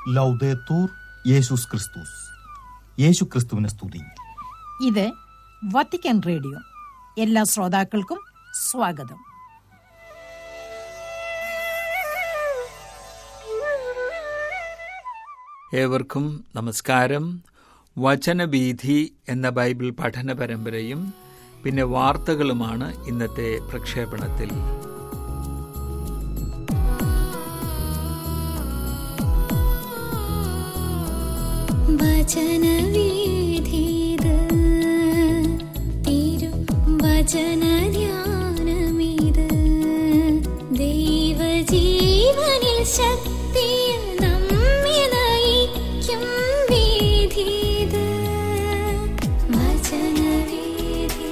ലൗദേത്തൂർ യേശുസ് ക്രിസ്തുസ് യേശു ക്രിസ്തുവിനെ സ്തുതി ഇത് വത്തിക്കാൻ റേഡിയോ എല്ലാ ശ്രോതാക്കൾക്കും സ്വാഗതം ഏവർക്കും നമസ്കാരം വചനവീഥി എന്ന ബൈബിൾ പഠന പരമ്പരയും പിന്നെ വാർത്തകളുമാണ് ഇന്നത്തെ പ്രക്ഷേപണത്തിൽ വചനവീഥിത് തിരു വചനധ്യാനമിത് ദൈവജീവനിൽ ശക്തിയിൽ നമ്മെ നയിക്കും വീഥിത് വചനവീഥി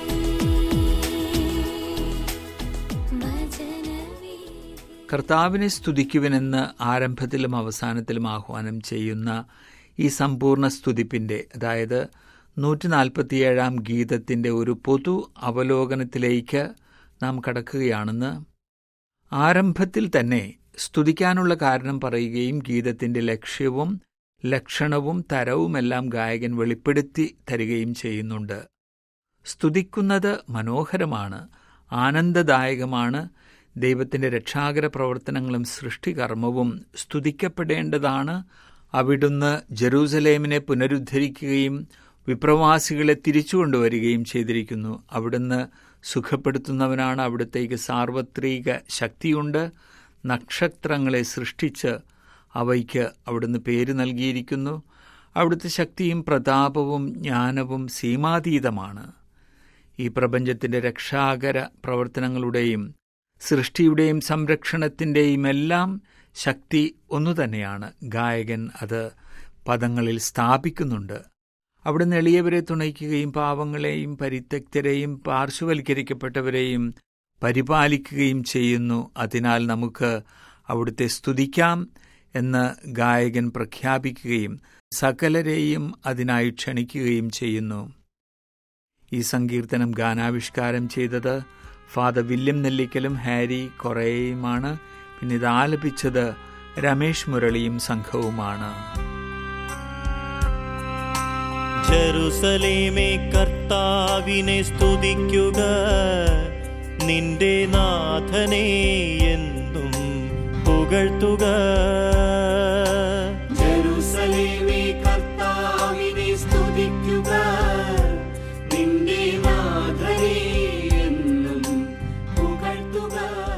വചനവീഥി കർത്താവിനെ സ്തുതിക്കുവിനെന്ന് ആരംഭത്തിലും അവസാനത്തിലും ആഹ്വാനം ചെയ്യുന്ന ഈ സമ്പൂർണ്ണ സ്തുതിപ്പിൻ്റെ അതായത് നൂറ്റി നാൽപ്പത്തിയേഴാം ഗീതത്തിൻ്റെ ഒരു പൊതു അവലോകനത്തിലേക്ക് നാം കടക്കുകയാണെന്ന് ആരംഭത്തിൽ തന്നെ സ്തുതിക്കാനുള്ള കാരണം പറയുകയും ഗീതത്തിൻ്റെ ലക്ഷ്യവും ലക്ഷണവും തരവുമെല്ലാം ഗായകൻ വെളിപ്പെടുത്തി തരികയും ചെയ്യുന്നുണ്ട് സ്തുതിക്കുന്നത് മനോഹരമാണ് ആനന്ദദായകമാണ് ദൈവത്തിൻ്റെ രക്ഷാകര പ്രവർത്തനങ്ങളും സൃഷ്ടികർമ്മവും സ്തുതിക്കപ്പെടേണ്ടതാണ് അവിടുന്ന് ജെറൂസലേമിനെ പുനരുദ്ധരിക്കുകയും വിപ്രവാസികളെ തിരിച്ചു കൊണ്ടുവരികയും ചെയ്തിരിക്കുന്നു അവിടുന്ന് സുഖപ്പെടുത്തുന്നവനാണ് അവിടുത്തേക്ക് സാർവത്രിക ശക്തിയുണ്ട് നക്ഷത്രങ്ങളെ സൃഷ്ടിച്ച് അവയ്ക്ക് അവിടുന്ന് പേര് നൽകിയിരിക്കുന്നു അവിടുത്തെ ശക്തിയും പ്രതാപവും ജ്ഞാനവും സീമാതീതമാണ് ഈ പ്രപഞ്ചത്തിന്റെ രക്ഷാകര പ്രവർത്തനങ്ങളുടെയും സൃഷ്ടിയുടെയും സംരക്ഷണത്തിൻ്റെയും എല്ലാം ശക്തി ഒന്നു തന്നെയാണ് ഗായകൻ അത് പദങ്ങളിൽ സ്ഥാപിക്കുന്നുണ്ട് അവിടുന്ന് എളിയവരെ തുണയ്ക്കുകയും പാവങ്ങളെയും പരിത്യക്തരെയും പാർശ്വവൽക്കരിക്കപ്പെട്ടവരെയും പരിപാലിക്കുകയും ചെയ്യുന്നു അതിനാൽ നമുക്ക് അവിടുത്തെ സ്തുതിക്കാം എന്ന് ഗായകൻ പ്രഖ്യാപിക്കുകയും സകലരെയും അതിനായി ക്ഷണിക്കുകയും ചെയ്യുന്നു ഈ സങ്കീർത്തനം ഗാനാവിഷ്കാരം ചെയ്തത് ഫാദർ വില്യം നെല്ലിക്കലും ഹാരി കൊറേയുമാണ് പിന്നെ ഇത് ആലപിച്ചത് രമേശ് മുരളിയും സംഘവുമാണ് ജെറുസലേമേ കർത്താവിനെ സ്തുതിക്കുക നിന്റെ നാഥനെ എന്നും പുകഴ്ത്തുക ജെറുസലേമേ കർത്താവിനെ സ്തുതിക്കുക നിന്റെ നാഥനെ എന്നും പുകഴ്ത്തുക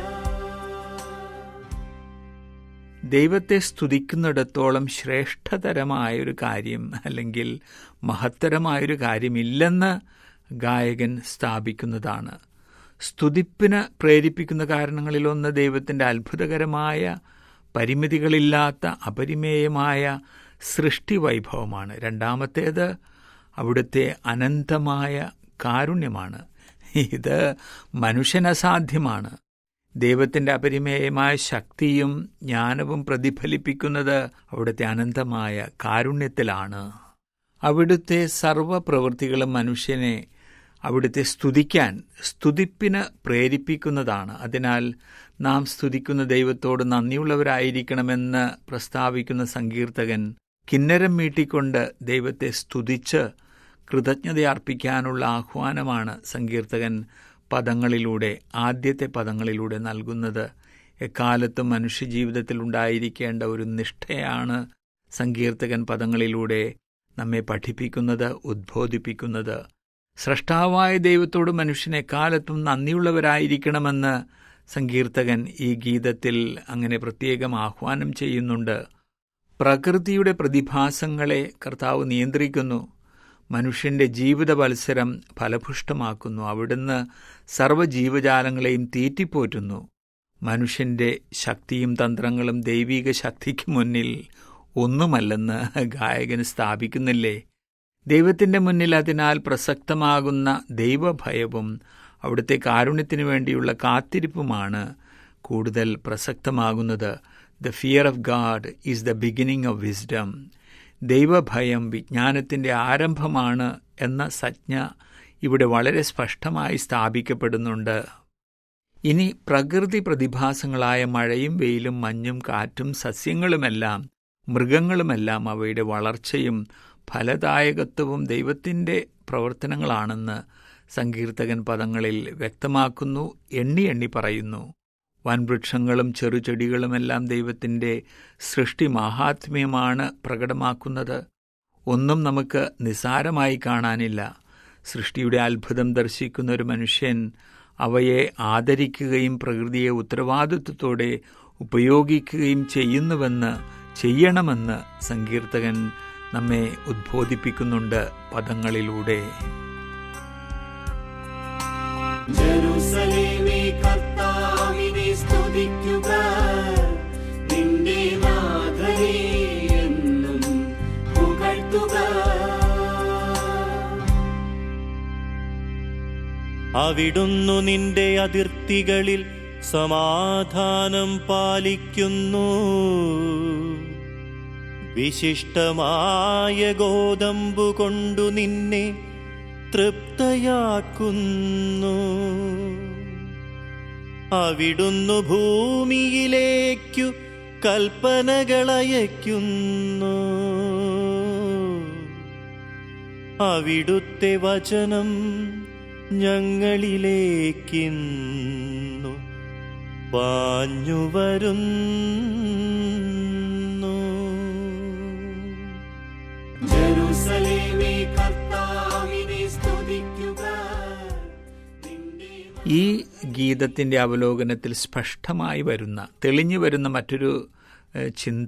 ദൈവത്തെ സ്തുതിക്കുന്നിടത്തോളം ശ്രേഷ്ഠതരമായൊരു കാര്യം അല്ലെങ്കിൽ മഹത്തരമായൊരു കാര്യമില്ലെന്ന് ഗായകൻ സ്ഥാപിക്കുന്നതാണ് സ്തുതിപ്പിന് പ്രേരിപ്പിക്കുന്ന കാരണങ്ങളിലൊന്ന് ദൈവത്തിൻ്റെ അത്ഭുതകരമായ പരിമിതികളില്ലാത്ത അപരിമേയമായ സൃഷ്ടിവൈഭവമാണ് രണ്ടാമത്തേത് അവിടുത്തെ അനന്തമായ കാരുണ്യമാണ് ഇത് മനുഷ്യനസാധ്യമാണ് ദൈവത്തിൻ്റെ അപരിമേയമായ ശക്തിയും ജ്ഞാനവും പ്രതിഫലിപ്പിക്കുന്നത് അവിടുത്തെ അനന്തമായ കാരുണ്യത്തിലാണ് അവിടുത്തെ സർവപ്രവൃത്തികളും മനുഷ്യനെ അവിടുത്തെ സ്തുതിക്കാൻ സ്തുതിപ്പിന് പ്രേരിപ്പിക്കുന്നതാണ് അതിനാൽ നാം സ്തുതിക്കുന്ന ദൈവത്തോട് നന്ദിയുള്ളവരായിരിക്കണമെന്ന് പ്രസ്താവിക്കുന്ന സങ്കീർത്തകൻ കിന്നരം മീട്ടിക്കൊണ്ട് ദൈവത്തെ സ്തുതിച്ച് കൃതജ്ഞതയർപ്പിക്കാനുള്ള ആഹ്വാനമാണ് സങ്കീർത്തകൻ പദങ്ങളിലൂടെ ആദ്യത്തെ പദങ്ങളിലൂടെ നൽകുന്നത് എക്കാലത്തും മനുഷ്യജീവിതത്തിൽ ഉണ്ടായിരിക്കേണ്ട ഒരു നിഷ്ഠയാണ് സങ്കീർത്തകൻ പദങ്ങളിലൂടെ നമ്മെ പഠിപ്പിക്കുന്നത് ഉദ്ബോധിപ്പിക്കുന്നത് സ്രഷ്ടാവായ ദൈവത്തോട് മനുഷ്യൻ എക്കാലത്തും നന്ദിയുള്ളവരായിരിക്കണമെന്ന് സങ്കീർത്തകൻ ഈ ഗീതത്തിൽ അങ്ങനെ പ്രത്യേകം ആഹ്വാനം ചെയ്യുന്നുണ്ട് പ്രകൃതിയുടെ പ്രതിഭാസങ്ങളെ കർത്താവ് നിയന്ത്രിക്കുന്നു മനുഷ്യന്റെ ജീവിത മത്സരം ഫലപുഷ്ടമാക്കുന്നു അവിടുന്ന് സർവ്വജീവജാലങ്ങളെയും തീറ്റിപ്പോറ്റുന്നു മനുഷ്യന്റെ ശക്തിയും തന്ത്രങ്ങളും ദൈവിക ശക്തിക്ക് മുന്നിൽ ഒന്നുമല്ലെന്ന് ഗായകൻ സ്ഥാപിക്കുന്നില്ലേ ദൈവത്തിന്റെ മുന്നിൽ അതിനാൽ പ്രസക്തമാകുന്ന ദൈവഭയവും അവിടുത്തെ കാരുണ്യത്തിനു വേണ്ടിയുള്ള കാത്തിരിപ്പുമാണ് കൂടുതൽ പ്രസക്തമാകുന്നത് the fear of God is the beginning of wisdom ദൈവഭയം വിജ്ഞാനത്തിൻ്റെ ആരംഭമാണ് എന്ന സജ്ഞ ഇവിടെ വളരെ സ്പഷ്ടമായി സ്ഥാപിക്കപ്പെടുന്നുണ്ട് ഇനി പ്രകൃതി പ്രതിഭാസങ്ങളായ മഴയും വെയിലും മഞ്ഞും കാറ്റും സസ്യങ്ങളുമെല്ലാം മൃഗങ്ങളുമെല്ലാം അവയുടെ വളർച്ചയും ഫലദായകത്വവും ദൈവത്തിൻ്റെ പ്രവർത്തനങ്ങളാണെന്ന് സങ്കീർത്തകൻ പദങ്ങളിൽ വ്യക്തമാക്കുന്നു എണ്ണി എണ്ണി പറയുന്നു വൻവൃക്ഷങ്ങളും ചെറുചെടികളുമെല്ലാം ദൈവത്തിൻ്റെ സൃഷ്ടി മാഹാത്മ്യമാണ് പ്രകടമാക്കുന്നത് ഒന്നും നമുക്ക് നിസാരമായി കാണാനില്ല സൃഷ്ടിയുടെ അത്ഭുതം ദർശിക്കുന്ന ഒരു മനുഷ്യൻ അവയെ ആദരിക്കുകയും പ്രകൃതിയെ ഉത്തരവാദിത്വത്തോടെ ഉപയോഗിക്കുകയും ചെയ്യുന്നുവെന്ന് ചെയ്യണമെന്ന് സങ്കീർത്തകൻ നമ്മെ ഉദ്ബോധിപ്പിക്കുന്നുണ്ട് പദങ്ങളിലൂടെ ജെറുസലേമേ കർത്താവിനെ സ്തുതിക്കുക നിന്റെ നാഥനെ എന്നും പുകഴ്ത്തുക അവിടുന്നു നിന്റെ അതിർത്തികളിൽ സമാധാനം പാലിക്കുന്നു വിശിഷ്ടമായ ഗോതമ്പു കൊണ്ടു നിന്നെ തൃപ്തയാക്കുന്നു അവിടുന്നു ഭൂമിയിലേക്കു കൽപ്പനകളയക്കുന്നു അവിടുത്തെ വചനം ഞങ്ങളിലേക്കിന്നു പാഞ്ഞു വരുന്നു ജെറുസലേമേ കർത്താവിനെ സ്തുതിക്കുക നിന്റെ ഈ ഗീതത്തിൻ്റെ അവലോകനത്തിൽ സ്പഷ്ടമായി വരുന്ന തെളിഞ്ഞു വരുന്ന മറ്റൊരു ഏഹ്, ചിന്ത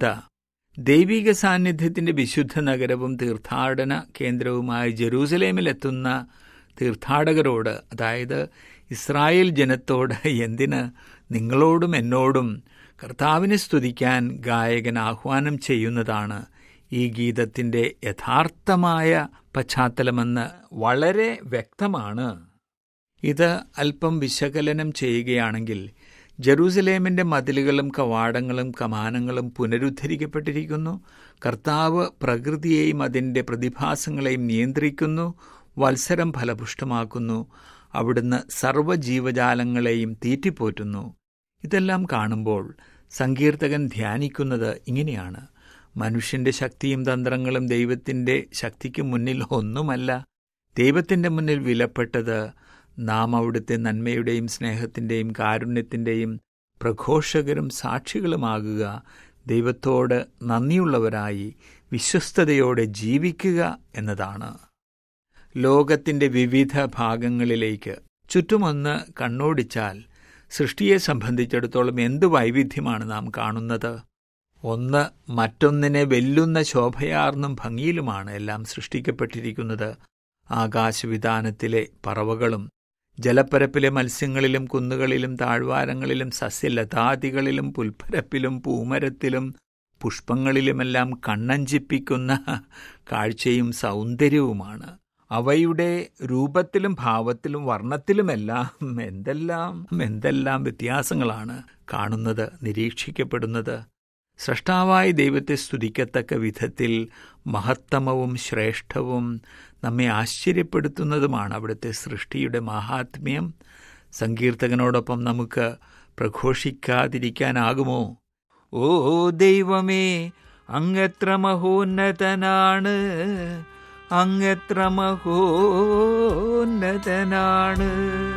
ദൈവിക സാന്നിധ്യത്തിൻ്റെ വിശുദ്ധ നഗരവും തീർത്ഥാടന കേന്ദ്രവുമായ ജെറൂസലേമിലെത്തുന്ന തീർത്ഥാടകരോട് അതായത് ഇസ്രായേൽ ജനത്തോട് എന്തിന് നിങ്ങളോടും എന്നോടും കർത്താവിനെ സ്തുതിക്കാൻ ഗായകൻ ആഹ്വാനം ചെയ്യുന്നതാണ് ഈ ഗീതത്തിൻ്റെ യഥാർത്ഥമായ പശ്ചാത്തലമെന്ന് വളരെ വ്യക്തമാണ് ഇത് അല്പം വിശകലനം ചെയ്യുകയാണെങ്കിൽ ജെറൂസലേമിന്റെ മതിലുകളും കവാടങ്ങളും കമാനങ്ങളും പുനരുദ്ധരിക്കപ്പെട്ടിരിക്കുന്നു കർത്താവ് പ്രകൃതിയെയും അതിൻ്റെ പ്രതിഭാസങ്ങളെയും നിയന്ത്രിക്കുന്നു വത്സരം ഫലപുഷ്ടമാക്കുന്നു അവിടുന്ന് സർവ്വജീവജാലങ്ങളെയും തീറ്റിപ്പോറ്റുന്നു ഇതെല്ലാം കാണുമ്പോൾ സങ്കീർത്തകൻ ധ്യാനിക്കുന്നത് ഇങ്ങനെയാണ് മനുഷ്യന്റെ ശക്തിയും തന്ത്രങ്ങളും ദൈവത്തിൻ്റെ ശക്തിക്ക് മുന്നിൽ ഒന്നുമല്ല ദൈവത്തിൻ്റെ മുന്നിൽ വിലപ്പെട്ടത് നാം അവിടുത്തെ നന്മയുടെയും സ്നേഹത്തിൻ്റെയും കാരുണ്യത്തിൻ്റെയും പ്രഘോഷകരും സാക്ഷികളുമാകുക ദൈവത്തോട് നന്ദിയുള്ളവരായി വിശ്വസ്തയോടെ ജീവിക്കുക എന്നതാണ് ലോകത്തിൻ്റെ വിവിധ ഭാഗങ്ങളിലേക്ക് ചുറ്റുമൊന്ന് കണ്ണോടിച്ചാൽ സൃഷ്ടിയെ സംബന്ധിച്ചിടത്തോളം എന്ത് വൈവിധ്യമാണ് നാം കാണുന്നത് ഒന്ന് മറ്റൊന്നിനെ വെല്ലുന്ന ശോഭയാർന്നും ഭംഗിയിലുമാണ് എല്ലാം സൃഷ്ടിക്കപ്പെട്ടിരിക്കുന്നത് ആകാശവിധാനത്തിലെ പറവകളും ജലപ്പരപ്പിലെ മത്സ്യങ്ങളിലും കുന്നുകളിലും താഴ്വാരങ്ങളിലും സസ്യലതാദികളിലും പുൽപ്പരപ്പിലും പൂമരത്തിലും പുഷ്പങ്ങളിലുമെല്ലാം കണ്ണഞ്ചിപ്പിക്കുന്ന കാഴ്ചയും സൗന്ദര്യവുമാണ് അവയുടെ രൂപത്തിലും ഭാവത്തിലും വർണ്ണത്തിലുമെല്ലാം എന്തെല്ലാം എന്തെല്ലാം വ്യത്യാസങ്ങളാണ് കാണുന്നത് നിരീക്ഷിക്കപ്പെടുന്നത് സൃഷ്ടാവായ ദൈവത്തെ സ്തുതിക്കത്തക്ക വിധത്തിൽ മഹത്തമവും ശ്രേഷ്ഠവും നമ്മെ ആശ്ചര്യപ്പെടുത്തുന്നതുമാണ് അവിടുത്തെ സൃഷ്ടിയുടെ മഹാത്മ്യം സങ്കീർത്തകനോടൊപ്പം നമുക്ക് പ്രഘോഷിക്കാതിരിക്കാനാകുമോ ഓ ദൈവമേ അങ്ങെത്ര മഹോന്നതനാണ് അങ്ങെത്ര മഹോന്നതനാണ്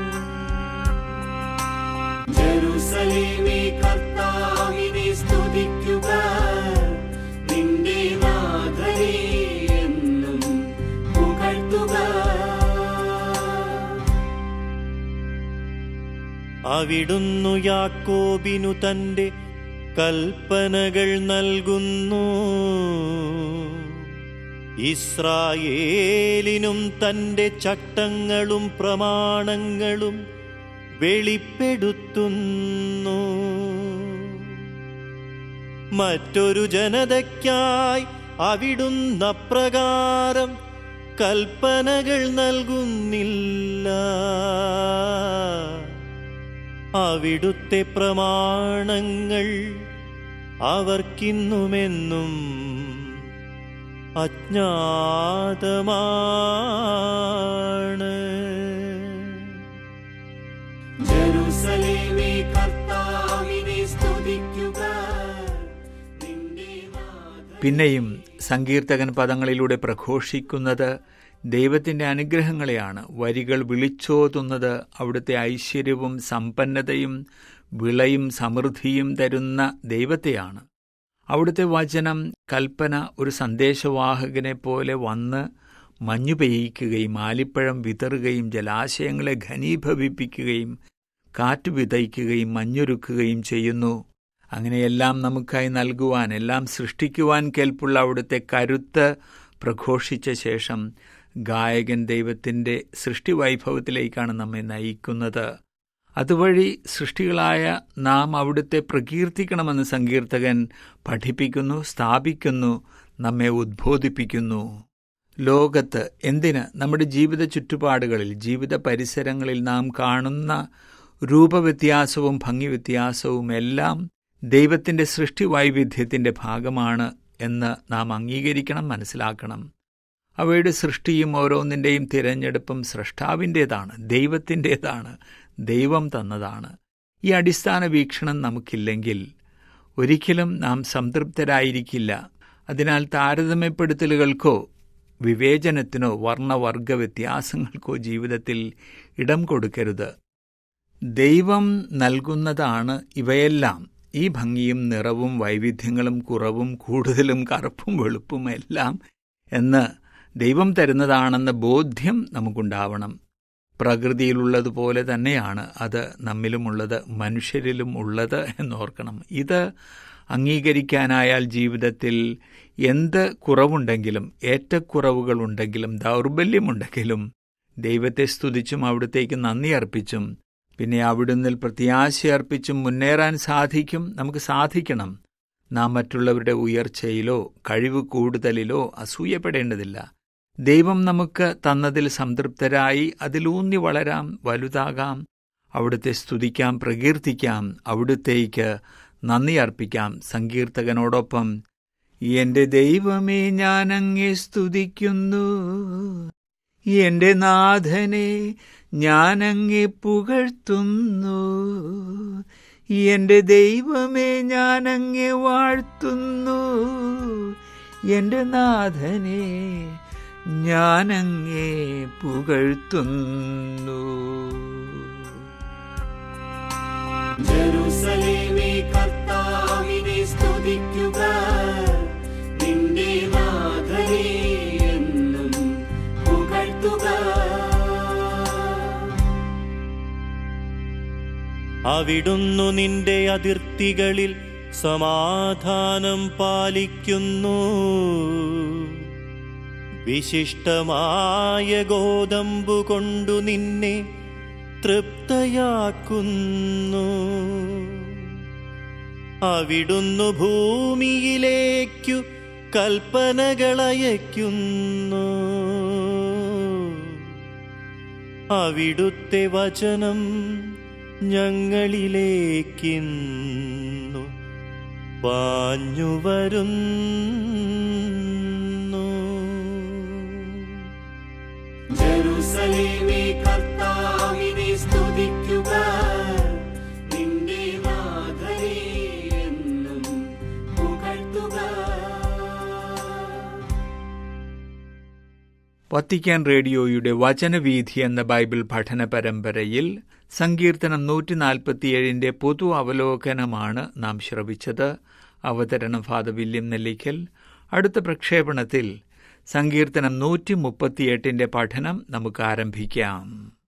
ജെറുസലേമേ കർത്താവിനെ സ്തുതിക്കുക നിന്റെ നാഥനെ എന്നും പുകഴ്ത്തുക അവിടുന്നു യാക്കോബിനു തന്റെ കൽപ്പനകൾ നൽകുന്നു ഇസ്രായേലിനും തന്റെ ചട്ടങ്ങളും പ്രമാണങ്ങളും വെളിപ്പെടുത്തുന്നു മറ്റൊരു ജനതയ്ക്കായി അവിടുന്ന പ്രകാരം കൽപ്പനകൾ നൽകുന്നില്ല അവിടുത്തെ പ്രമാണങ്ങൾ അവർക്കിന്നുമെന്നും അജ്ഞാതമാണ് ജെറുസലേമേ കർത്താവിനെ സ്തുതിക്കുക നിന്റെ നാഥനെ പിന്നെയും സങ്കീർത്തകൻ പദങ്ങളിലൂടെ പ്രഘോഷിക്കുന്നത് ദൈവത്തിൻ്റെ അനുഗ്രഹങ്ങളെയാണ് വരികൾ വിളിച്ചോതുന്നത് അവിടുത്തെ ഐശ്വര്യവും സമ്പന്നതയും വിളയും സമൃദ്ധിയും തരുന്ന ദൈവത്തെയാണ് അവിടുത്തെ വചനം കൽപ്പന ഒരു സന്ദേശവാഹകനെ പോലെ വന്ന് മഞ്ഞു പെയ്യിക്കുകയും ആലിപ്പഴം വിതറുകയും ജലാശയങ്ങളെ ഘനീഭവിപ്പിക്കുകയും കാറ്റ് വിതയ്ക്കുകയും മഞ്ഞൊരുക്കുകയും ചെയ്യുന്നു അങ്ങനെയെല്ലാം നമുക്കായി നൽകുവാൻ എല്ലാം സൃഷ്ടിക്കുവാൻ കേൾപ്പുള്ള അവിടുത്തെ കരുത്ത് പ്രഘോഷിച്ച ശേഷം ഗായകൻ ദൈവത്തിൻ്റെ സൃഷ്ടിവൈഭവത്തിലേക്കാണ് നമ്മെ നയിക്കുന്നത് അതുവഴി സൃഷ്ടികളായ നാം അവിടുത്തെ പ്രകീർത്തിക്കണമെന്ന് സങ്കീർത്തകൻ പഠിപ്പിക്കുന്നു സ്ഥാപിക്കുന്നു നമ്മെ ഉദ്ബോധിപ്പിക്കുന്നു ലോകത്ത് എന്തിന് നമ്മുടെ ജീവിത ചുറ്റുപാടുകളിൽ ജീവിത പരിസരങ്ങളിൽ നാം കാണുന്ന രൂപവ്യത്യാസവും ഭംഗി വ്യത്യാസവും എല്ലാം ദൈവത്തിൻ്റെ സൃഷ്ടി വൈവിധ്യത്തിൻ്റെ ഭാഗമാണ് എന്ന് നാം അംഗീകരിക്കണം മനസ്സിലാക്കണം അവയുടെ സൃഷ്ടിയും ഓരോന്നിൻ്റെയും തിരഞ്ഞെടുപ്പും സൃഷ്ടാവിൻ്റേതാണ് ദൈവത്തിൻ്റേതാണ് ദൈവം തന്നതാണ് ഈ അടിസ്ഥാന വീക്ഷണം നമുക്കില്ലെങ്കിൽ ഒരിക്കലും നാം സംതൃപ്തരായിരിക്കില്ല അതിനാൽ താരതമ്യപ്പെടുത്തലുകൾക്കോ വിവേചനത്തിനോ വർണ്ണവർഗ വ്യത്യാസങ്ങൾക്കോ ജീവിതത്തിൽ ഇടം കൊടുക്കരുത് ദൈവം നൽകുന്നതാണ് ഇവയെല്ലാം ഈ ഭംഗിയും നിറവും വൈവിധ്യങ്ങളും കുറവും കൂടുതലും കറുപ്പും വെളുപ്പും എല്ലാം എന്ന് ദൈവം തരുന്നതാണെന്ന ബോധ്യം നമുക്കുണ്ടാവണം പ്രകൃതിയിലുള്ളതുപോലെ തന്നെയാണ് അത് നമ്മിലുമുള്ളത് മനുഷ്യരിലും ഉള്ളത് എന്നോർക്കണം ഇത് അംഗീകരിക്കാനായാൽ ജീവിതത്തിൽ എന്ത് കുറവുണ്ടെങ്കിലും ഏറ്റക്കുറവുകളുണ്ടെങ്കിലും ദൗർബല്യമുണ്ടെങ്കിലും ദൈവത്തെ സ്തുതിച്ചും അവിടത്തേക്ക് നന്ദി അർപ്പിച്ചും പിന്നെ അവിടുന്ന് പ്രത്യാശയർപ്പിച്ചും മുന്നേറാൻ സാധിക്കും നമുക്ക് സാധിക്കണം നാം മറ്റുള്ളവരുടെ ഉയർച്ചയിലോ കഴിവ് കൂടുതലിലോ അസൂയപ്പെടേണ്ടതില്ല ദൈവം നമുക്ക് തന്നതിൽ സംതൃപ്തരായി അതിലൂന്നി വളരാം വലുതാകാം അവിടുത്തെ സ്തുതിക്കാം പ്രകീർത്തിക്കാം അവിടുത്തേക്ക് നന്ദി അർപ്പിക്കാം സങ്കീർത്തകനോടൊപ്പം എന്റെ ദൈവമേ ഞാൻ അങ്ങേ സ്തുതിക്കുന്നു എന്റെ നാഥനെ ഞാൻ അങ്ങേ പുകഴ്ത്തുന്നു എന്റെ ദൈവമേ ഞാൻ അങ്ങേ വാഴ്ത്തുന്നു എന്റെ നാഥനെ ഞാൻ അങ്ങേ പുകഴ്ത്തുന്നു ജെറുസലേമേ കർത്താവിനെ സ്തുതിക്കുക നിന്റെ നാഥനെ എന്നും പുകഴ്ത്തുക അവിടുന്നു നിന്റെ അതിർത്തികളിൽ സമാധാനം പാലിക്കുന്നു വിശിഷ്ടമായ ഗോതമ്പു കൊണ്ടു നിന്നെ തൃപ്തയാക്കുന്നു അവിടുന്നു ഭൂമിയിലേക്കു കൽപ്പനകളയക്കുന്നു അവിടുത്തെ വചനം ഞങ്ങളിലേക്കിന്നു പാഞ്ഞു വരുന്നു ജെറുസലേമേ കർത്താവിനെ സ്തുതിക്കുക നിന്റെ നാഥനെ എന്നും പുകഴ്ത്തുക വത്തിക്കാൻ റേഡിയോയുടെ വചനവീഥി എന്ന ബൈബിൾ പഠന പരമ്പരയിൽ സങ്കീർത്തനം നൂറ്റി നാൽപ്പത്തിയേഴിന്റെ പൊതു അവലോകനമാണ് നാം ശ്രവിച്ചത് അവതരണം ഫാദർ വില്യം നെല്ലിക്കൽ അടുത്ത പ്രക്ഷേപണത്തിൽ സങ്കീർത്തനം നൂറ്റി മുപ്പത്തിയെട്ടിന്റെ പഠനം നമുക്ക് ആരംഭിക്കാം